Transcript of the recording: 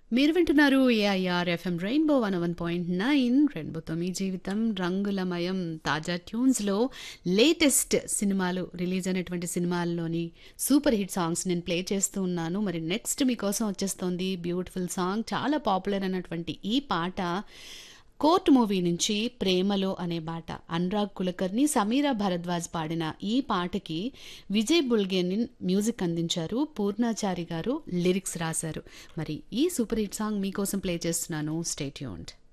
మీరు వింటున్నారు AIR FM rainbow one one point nine రెయిన్బోతో మీ జీవితం రంగులమయం తాజా ట్యూన్స్లో లేటెస్ట్ సినిమాలు రిలీజ్ అయినటువంటి సినిమాల్లోని సూపర్ హిట్ సాంగ్స్ నేను ప్లే చేస్తూ ఉన్నాను మరి నెక్స్ట్ మీకోసం వచ్చేస్తోంది బ్యూటిఫుల్ సాంగ్ చాలా పాపులర్ అయినటువంటి ఈ పాట కోర్ట్ మూవీ నుంచి ప్రేమలో అనే పాట అనురాగ్ కులకర్ని సమీరా భరద్వాజ్ పాడిన ఈ పాటకి విజయ్ బుల్గేనిన్ మ్యూజిక్ అందించారు పూర్ణాచారి గారు లిరిక్స్ రాశారు మరి ఈ సూపర్ హిట్ సాంగ్ మీకోసం ప్లే చేస్తున్నాను స్టేట్యూన్డ్